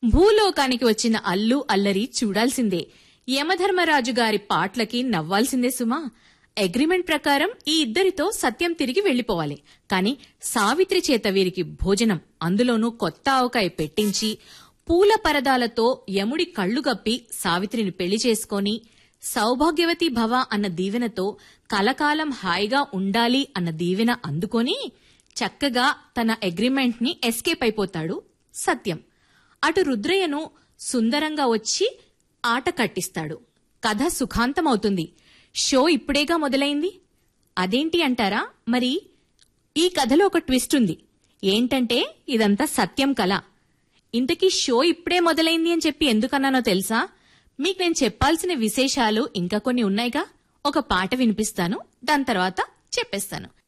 భూలోకానికి వచ్చిన అల్లు అల్లరి చూడాల్సిందే యమధర్మరాజు గారి పాట్లకి నవ్వాల్సిందే సుమా అగ్రిమెంట్ ప్రకారం ఈ ఇద్దరితో సత్యం తిరిగి వెళ్లిపోవాలి కాని సావిత్రి చేత వీరికి భోజనం అందులోనూ కొత్త ఆవకాయ పెట్టించి పూల పరదాలతో యముడి కళ్లు గప్పి సావిత్రిని పెళ్లి చేసుకొని సౌభాగ్యవతి భవ అన్న దీవెనతో కలకాలం హాయిగా ఉండాలి అన్న దీవెన అందుకొని చక్కగా తన అగ్రిమెంట్ ని ఎస్కేప్ అయిపోతాడు సత్యం అటు రుద్రయ్యను సుందరంగా వచ్చి ఆట కట్టిస్తాడు కథ సుఖాంతమవుతుంది షో ఇప్పుడేగా మొదలైంది అదేంటి అంటారా మరి ఈ కథలో ఒక ట్విస్ట్ ఉంది ఏంటంటే ఇదంతా సత్యం కళ ఇంతకీ షో ఇప్పుడే మొదలైంది అని చెప్పి ఎందుకన్నానో తెలుసా మీకు నేను చెప్పాల్సిన విశేషాలు ఇంకా కొన్ని ఉన్నాయిగా ఒక పాట వినిపిస్తాను దాని తర్వాత చెప్పేస్తాను